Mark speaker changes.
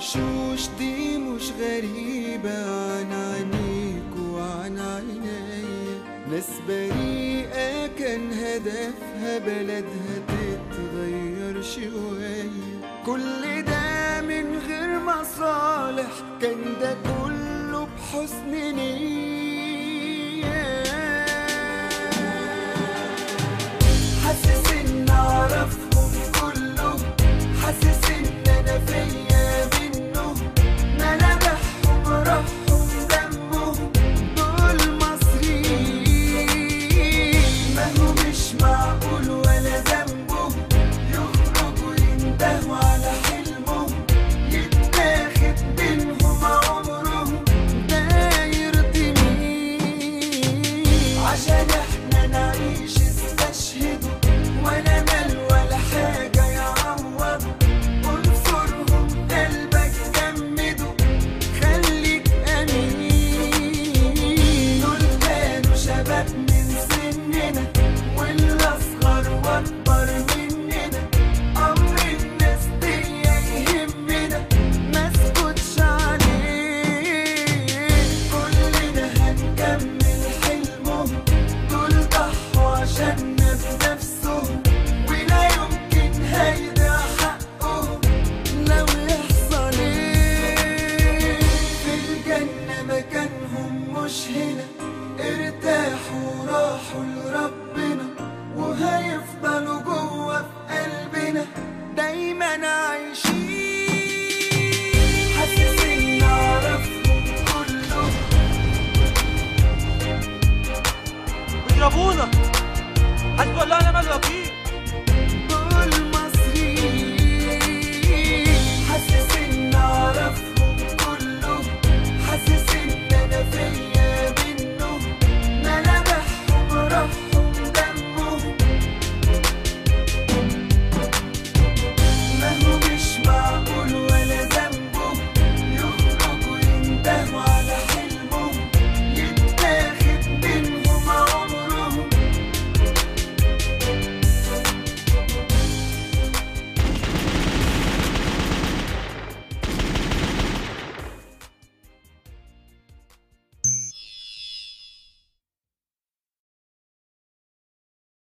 Speaker 1: وشوش دي مش غريبة عن عينيك وعن عيني ناس بريئة كان هدفها بلدها تتغير شوية كل ده من غير مصالح كان ده كله بحسن نية حاسس ان اعرفهم كلهم حاسس ان انا فيا منهم ملامحهم روحهم دمهم دول مصريين ما هو مش معقول ولا ذنبهم يخرجوا يندهوا على حلمهم يتاخد منهم عمرهم داير مين عشان احنا نعيش استشهدوا ولا مال ولا حاجة يعوضوا انصرهم قلبك جمدوا خليك امين دول كانوا شباب من سننا والاصغر واكبر مننا امر الناس دي يهمنا ما اسكتش عليه كلنا هنكمل حلمهم دول ضحوا عشاننا بنفسهم ولا يمكن هيضيع حقهم لو يحصل ايه في الجنة مكانهم مش هنا ارتاحوا وراحوا لربنا وهيفضلوا جوا في قلبنا دايما عايشين حاسس ان اعرفهم كلهم
Speaker 2: بيضربونا حسبي الله ونعم الوكيل